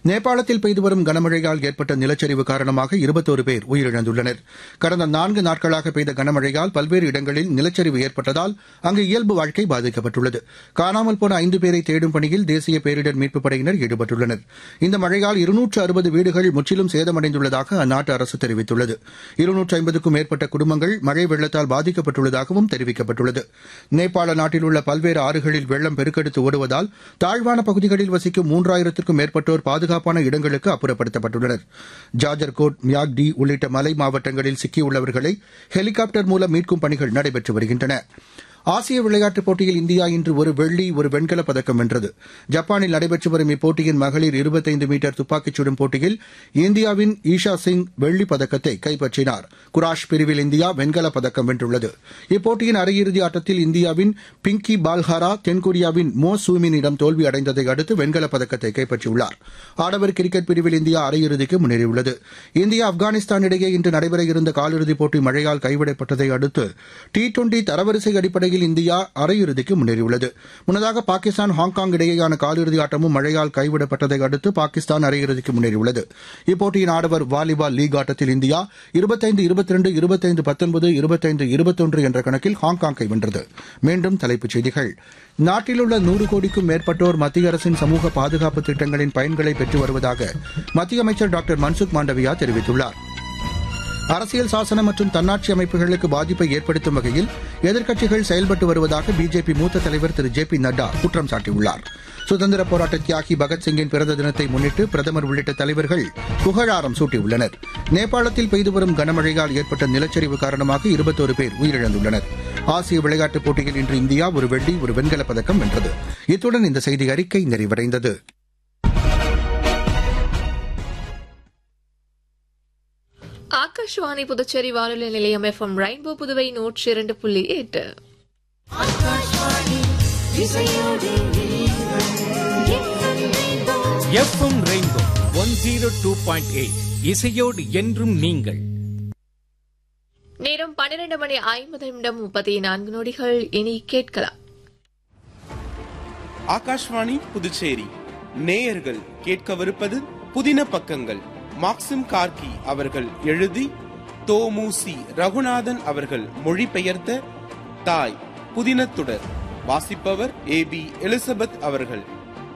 நேபாளத்தில் பெய்து வரும் கனமழையால் ஏற்பட்ட நிலச்சரிவு காரணமாக இருபத்தோரு பேர் உயிரிழந்துள்ளனர் கடந்த நான்கு நாட்களாக பெய்த கனமழையால் பல்வேறு இடங்களில் நிலச்சரிவு ஏற்பட்டதால் அங்கு இயல்பு வாழ்க்கை பாதிக்கப்பட்டுள்ளது காணாமல் போன ஐந்து பேரை தேடும் பணியில் தேசிய பேரிடர் மீட்புப் படையினர் ஈடுபட்டுள்ளனர் இந்த மழையால் இருநூற்று அறுபது வீடுகள் முற்றிலும் சேதமடைந்துள்ளதாக அந்நாட்டு அரசு தெரிவித்துள்ளது இருநூற்று ஐம்பதுக்கும் மேற்பட்ட குடும்பங்கள் மழை வெள்ளத்தால் பாதிக்கப்பட்டுள்ளதாகவும் தெரிவிக்கப்பட்டுள்ளது நேபாள நாட்டில் உள்ள பல்வேறு ஆறுகளில் வெள்ளம் பெருக்கெடுத்து ஓடுவதால் தாழ்வான பகுதிகளில் வசிக்கும் மூன்றாயிரத்திற்கும் மேற்பட்டோர் பாதுகாப்பான இடங்களுக்கு அப்புறப்படுத்தப்பட்டுள்ளனர் ஜாஜர்கோட் மியாக்டி உள்ளிட்ட மலை மாவட்டங்களில் சிக்கியுள்ளவர்களை ஹெலிகாப்டர் மூலம் மீட்கும் பணிகள் நடைபெற்று வருகின்றன ஆசிய விளையாட்டுப் போட்டியில் இந்தியா இன்று ஒரு வெள்ளி ஒரு வெண்கலப் பதக்கம் வென்றது ஜப்பானில் நடைபெற்று வரும் இப்போட்டியின் மகளிர் இருபத்தைந்து மீட்டர் துப்பாக்கிச் சுடும் போட்டியில் இந்தியாவின் ஈஷா சிங் வெள்ளிப் பதக்கத்தை கைப்பற்றினார் குராஷ் பிரிவில் இந்தியா வெண்கலப் பதக்கம் வென்றுள்ளது இப்போட்டியின் அரையிறுதி ஆட்டத்தில் இந்தியாவின் பிங்கி பால்ஹாரா தென்கொரியாவின் மோ சூமினிடம் தோல்வி அடைந்ததை அடுத்து வெண்கலப் பதக்கத்தை கைப்பற்றியுள்ளார் ஆடவர் கிரிக்கெட் பிரிவில் இந்தியா அரையிறுதிக்கு முன்னேறியுள்ளது இந்தியா ஆப்கானிஸ்தான் இடையே இன்று நடைபெற இருந்த காலிறுதிப் போட்டி மழையால் கைவிடப்பட்டதை அடுத்து டி டுவெண்டி தரவரிசை அடிப்படையில் அடிப்படையில் இந்தியா அரையிறுதிக்கு முன்னேறியுள்ளது முன்னதாக பாகிஸ்தான் ஹாங்காங் இடையேயான காலிறுதி ஆட்டமும் மழையால் கைவிடப்பட்டதை அடுத்து பாகிஸ்தான் அரையிறுதிக்கு முன்னேறியுள்ளது இப்போட்டியின் ஆடவர் வாலிபால் லீக் ஆட்டத்தில் இந்தியா இருபத்தைந்து இருபத்தி ரெண்டு இருபத்தைந்து பத்தொன்பது இருபத்தைந்து இருபத்தொன்று என்ற கணக்கில் ஹாங்காங்கை வென்றது மீண்டும் தலைப்புச் செய்திகள் நாட்டில் உள்ள நூறு கோடிக்கும் மேற்பட்டோர் மத்திய அரசின் சமூக பாதுகாப்பு திட்டங்களின் பயன்களை பெற்று வருவதாக மத்திய அமைச்சர் டாக்டர் மன்சுக் மாண்டவியா தெரிவித்துள்ளாா் அரசியல் சாசனம் மற்றும் தன்னாட்சி அமைப்புகளுக்கு பாதிப்பை ஏற்படுத்தும் வகையில் எதிர்க்கட்சிகள் செயல்பட்டு வருவதாக பிஜேபி மூத்த தலைவர் திரு ஜே பி நட்டா குற்றம் சாட்டியுள்ளார் சுதந்திர போராட்ட தியாகி பகத்சிங்கின் பிறந்த தினத்தை முன்னிட்டு பிரதமர் உள்ளிட்ட தலைவர்கள் புகழாரம் சூட்டியுள்ளனர் நேபாளத்தில் பெய்து வரும் கனமழையால் ஏற்பட்ட நிலச்சரிவு காரணமாக இருபத்தோரு பேர் உயிரிழந்துள்ளனர் ஆசிய விளையாட்டுப் போட்டியில் இன்று இந்தியா ஒரு வெள்ளி ஒரு வெண்கலப் பதக்கம் வென்றது இத்துடன் இந்த செய்தி அறிக்கை நிறைவடைந்தது ஆகாஷ்வாணி புதுச்சேரி வானொலி நிலையம் எஃப்எம் ரெயின்போ புதுவை நூற்றி இரண்டு புள்ளி எட்டு FM Rainbow one zero two point eight இசையோடு என்றும் நீங்கள் நேரம் பன்னிரண்டு மணி ஐம்பது நிமிடம் முப்பத்தி நான்கு நொடிகள் இனி கேட்கலாம் ஆகாஷ்வாணி புதுச்சேரி நேயர்கள் கேட்கவிருப்பது புதின பக்கங்கள் மாக்சிம் கார்கி அவர்கள் எழுதி தோமுசி ரகுநாதன் அவர்கள் மொழிபெயர்த்த தாய் புதினத்துடர் வாசிப்பவர் ஏ பி எலிசபெத் அவர்கள்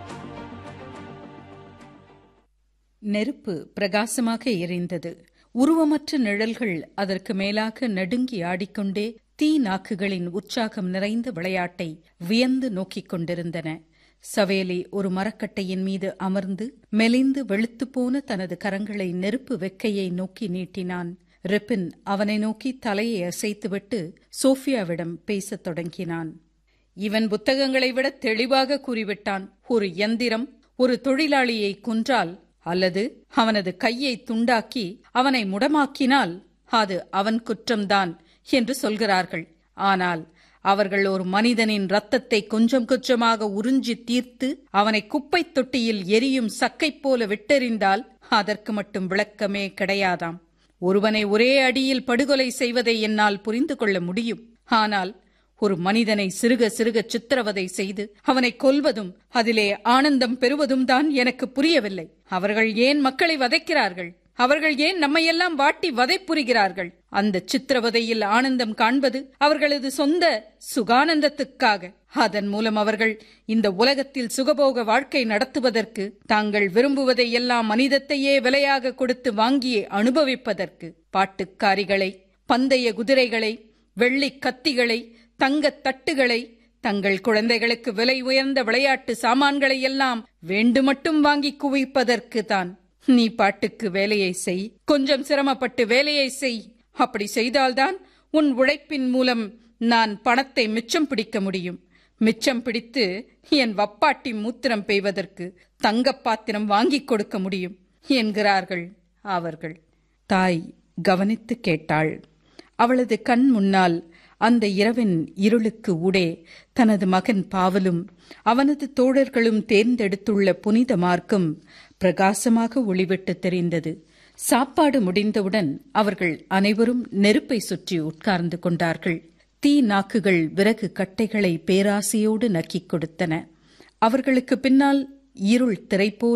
நெருப்பு பிரகாசமாக எரிந்தது உருவமற்ற நிழல்கள் அதற்கு மேலாக நடுங்கி ஆடிக்கொண்டே தீ நாக்குகளின் உற்சாகம் நிறைந்த விளையாட்டை வியந்து நோக்கிக் கொண்டிருந்தன சவேலி ஒரு மரக்கட்டையின் மீது அமர்ந்து மெலிந்து வெளுத்துப்போன தனது கரங்களை நெருப்பு வெக்கையை நோக்கி நீட்டினான் ரிப்பின் அவனை நோக்கி தலையை அசைத்துவிட்டு சோஃபியாவிடம் பேசத் தொடங்கினான் இவன் புத்தகங்களை விட தெளிவாக கூறிவிட்டான் ஒரு எந்திரம் ஒரு தொழிலாளியை கொன்றால் அல்லது அவனது கையை துண்டாக்கி அவனை முடமாக்கினால் அது அவன் குற்றம்தான் என்று சொல்கிறார்கள் ஆனால் அவர்கள் ஒரு மனிதனின் ரத்தத்தை கொஞ்சம் கொஞ்சமாக உறிஞ்சி தீர்த்து அவனை குப்பை தொட்டியில் எரியும் சக்கை போல விட்டெறிந்தால் அதற்கு மட்டும் விளக்கமே கிடையாதாம் ஒருவனை ஒரே அடியில் படுகொலை செய்வதை என்னால் புரிந்து கொள்ள முடியும் ஆனால் ஒரு மனிதனை சிறுக சிறுக சித்திரவதை செய்து அவனை கொல்வதும் அதிலே ஆனந்தம் பெறுவதும் தான் எனக்கு புரியவில்லை அவர்கள் ஏன் மக்களை வதைக்கிறார்கள் அவர்கள் ஏன் நம்மையெல்லாம் வாட்டி வதை புரிகிறார்கள் அந்த சித்திரவதையில் ஆனந்தம் காண்பது அவர்களது சொந்த சுகானந்தத்துக்காக அதன் மூலம் அவர்கள் இந்த உலகத்தில் சுகபோக வாழ்க்கை நடத்துவதற்கு தாங்கள் விரும்புவதை எல்லாம் மனிதத்தையே விலையாக கொடுத்து வாங்கி அனுபவிப்பதற்கு பாட்டுக்காரிகளை பந்தய குதிரைகளை வெள்ளி கத்திகளை தங்கத் தட்டுகளை தங்கள் குழந்தைகளுக்கு விலை உயர்ந்த விளையாட்டு சாமான்களை எல்லாம் வேண்டுமட்டும் வாங்கி குவிப்பதற்கு தான் நீ பாட்டுக்கு வேலையை செய் கொஞ்சம் சிரமப்பட்டு வேலையை செய் அப்படி செய்தால்தான் உன் உழைப்பின் மூலம் நான் பணத்தை மிச்சம் பிடிக்க முடியும் மிச்சம் பிடித்து என் வப்பாட்டி மூத்திரம் பெய்வதற்கு தங்கப் பாத்திரம் வாங்கிக் கொடுக்க முடியும் என்கிறார்கள் அவர்கள் தாய் கவனித்து கேட்டாள் அவளது கண் முன்னால் அந்த இரவின் இருளுக்கு ஊடே தனது மகன் பாவலும் அவனது தோழர்களும் தேர்ந்தெடுத்துள்ள புனித மார்க்கம் பிரகாசமாக ஒளிவிட்டு தெரிந்தது சாப்பாடு முடிந்தவுடன் அவர்கள் அனைவரும் நெருப்பை சுற்றி உட்கார்ந்து கொண்டார்கள் தீ நாக்குகள் விறகு கட்டைகளை பேராசையோடு நக்கிக் கொடுத்தன அவர்களுக்கு பின்னால் இருள் திரைப்போல்